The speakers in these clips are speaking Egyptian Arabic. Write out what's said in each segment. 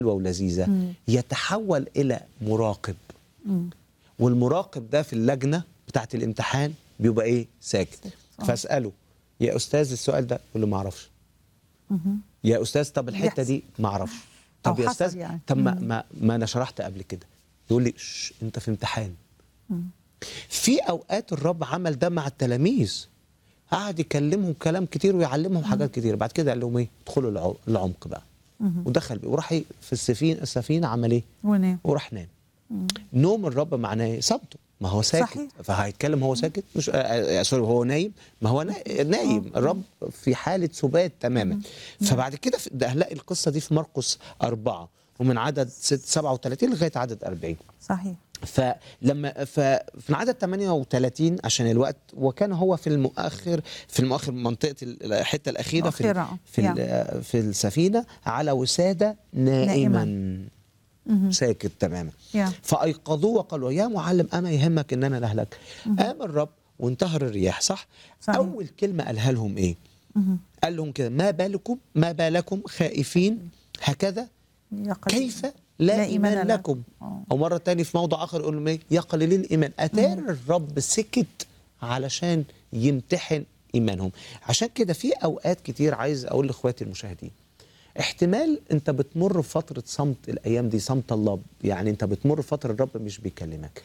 حلوه ولذيذه مم. يتحول الى مراقب مم. والمراقب ده في اللجنه بتاعه الامتحان بيبقى ايه ساكت آه. فاساله يا استاذ السؤال ده يقول له ما اعرفش مهم. يا استاذ طب الحته بيحصل. دي ما اعرفش أو طب يا حصل استاذ يعني. طب ما, مم. ما ما انا شرحت قبل كده يقول لي "شش، انت في امتحان مم. في اوقات الرب عمل ده مع التلاميذ قعد يكلمهم كلام كتير ويعلمهم حاجات كتير بعد كده قال لهم ايه ادخلوا الع- العمق بقى مهم. ودخل بيه وراح ي- في السفينه السفينه عمل ايه ونام وراح نام مم. نوم الرب معناه ايه صمته ما هو ساكت صحيح. فهيتكلم هو ساكت مش آه، آه، سوري هو نايم ما هو نا- نايم الرب في حاله سبات تماما فبعد كده في- ده هنلاقي القصه دي في مرقس أربعة ومن عدد ست- 37 لغايه عدد 40 صحيح فلما ففي العدد 38 عشان الوقت وكان هو في المؤخر في المؤخر منطقه ال- الحته الاخيره في الأخيرة، آه. في ال- في السفينه على وساده نائما, مهم. ساكت تماما يا فايقظوه وقالوا يا معلم اما يهمك اننا نهلك قام الرب وانتهر الرياح صح صحيح. اول كلمه قالها لهم ايه مهم. قال لهم كده ما بالكم ما بالكم خائفين هكذا يا قليل. كيف لا, ايمان لكم. لكم آه. او مره تاني في موضع اخر يقول لهم ايه يا قليلين الايمان اتار الرب سكت علشان يمتحن ايمانهم عشان كده في اوقات كتير عايز اقول لاخواتي المشاهدين احتمال انت بتمر بفتره صمت الايام دي صمت الله يعني انت بتمر بفتره الرب مش بيكلمك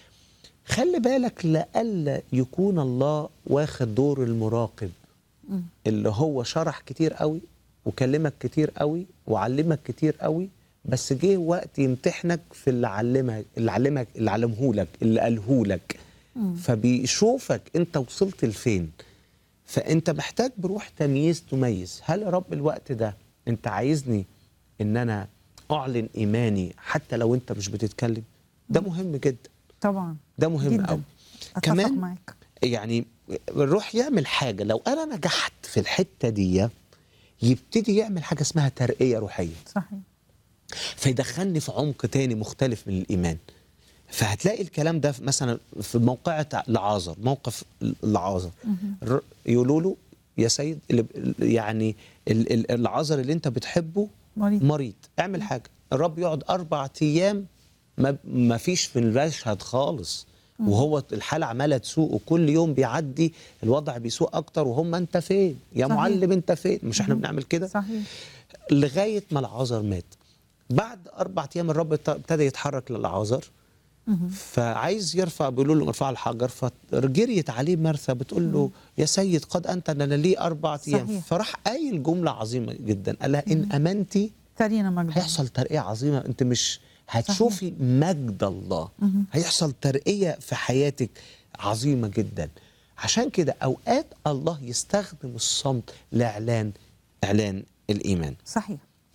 خلي بالك لألا يكون الله واخد دور المراقب مم. اللي هو شرح كتير قوي وكلمك كتير قوي وعلمك كتير قوي بس جه وقت يمتحنك في اللي علمك اللي علمك اللي علمهولك اللي قالهولك مم. فبيشوفك انت وصلت لفين فانت محتاج بروح تمييز تميز هل يا رب الوقت ده انت عايزني ان انا اعلن ايماني حتى لو انت مش بتتكلم ده مهم جدا طبعا ده مهم جداً. قوي اتفق كمان معاك يعني الروح يعمل حاجه لو انا نجحت في الحته دي يبتدي يعمل حاجه اسمها ترقيه روحيه صحيح فيدخلني في عمق تاني مختلف من الايمان فهتلاقي الكلام ده في- مثلا في موقعة لعازر موقف لعازر الر- يقولوا له يا سيد اللي يعني ال- ال- العازر اللي انت بتحبه مريض. مريض اعمل حاجه الرب يقعد اربع ايام ما, ما فيش في المشهد خالص وهو الحاله عماله تسوق وكل يوم بيعدي الوضع بيسوء اكتر وهم انت فين يا صحيح. معلم انت فين مش احنا بنعمل كده صحيح لغايه ما العازر مات بعد اربع ايام الرب ابت- ابتدى يتحرك للعازر مهم. فعايز يرفع بيقولوا له ارفع الحجر فجريت عليه مرثا بتقول له يا سيد قد انت لنا لي اربع ايام صحيح. فراح قايل جمله عظيمه جدا قال لها ان امنتي ترينا مجد هيحصل ترقيه عظيمه انت مش هتشوفي مجد الله مهم. هيحصل ترقيه في حياتك عظيمه جدا عشان كده اوقات الله يستخدم الصمت لاعلان اعلان الايمان صحيح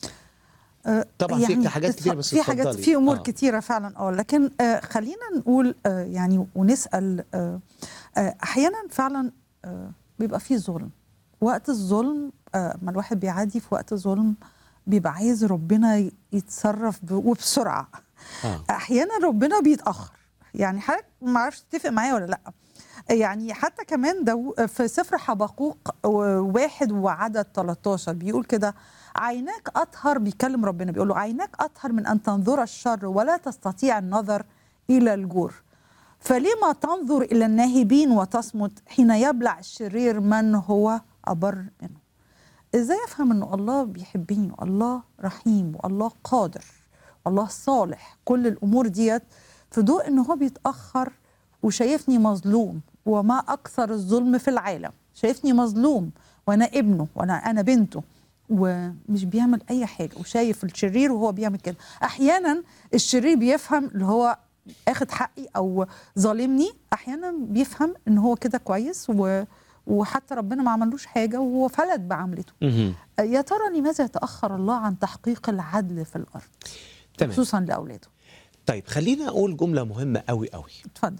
آه، طبعاً في حاجات اتف- كتير بس في حاجات اتفضلي. في امور آه. كتيره فعلا اه لكن آه خلينا نقول آه يعني ونسال آه آه احيانا فعلا آه بيبقى في ظلم وقت الظلم آه ما الواحد بيعدي في وقت ظلم بيبقى عايز ربنا ي- يتصرف ب- وبسرعه آه. احيانا ربنا بيتاخر يعني حضرتك ما اعرفش تتفق معايا ولا لا يعني حتى كمان دو في سفر حبقوق واحد وعدد 13 بيقول كده عيناك أطهر بيكلم ربنا بيقول له عيناك أطهر من أن تنظر الشر ولا تستطيع النظر إلى الجور فلما تنظر إلى الناهبين وتصمت حين يبلع الشرير من هو أبر منه ازاي افهم انه الله بيحبني والله رحيم والله قادر والله صالح كل الامور ديت في ضوء ان هو بيتاخر وشايفني مظلوم وما اكثر الظلم في العالم شايفني مظلوم وانا ابنه وانا انا بنته ومش بيعمل اي حاجه وشايف الشرير وهو بيعمل كده احيانا الشرير بيفهم اللي هو اخد حقي او ظالمني احيانا بيفهم ان هو كده كويس و وحتى ربنا ما عملوش حاجه وهو فلت بعملته مهم. يا ترى لماذا يتاخر الله عن تحقيق العدل في الارض تمام خصوصا لاولاده طيب خلينا اقول جمله مهمه قوي قوي اتفضل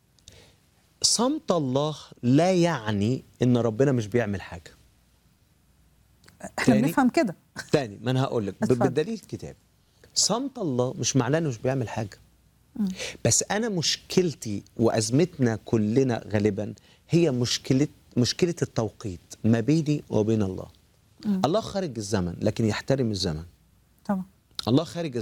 صمت الله لا يعني ان ربنا مش بيعمل حاجه احنا تاني؟ بنفهم كده تاني ما انا هقول لك اتفضل. بالدليل الكتاب صمت الله مش معناه انه مش بيعمل حاجه بس انا مشكلتي وازمتنا كلنا غالبا هي مشكله مشكله التوقيت ما بيني وبين الله الله خارج الزمن لكن يحترم الزمن طبعا الله خارج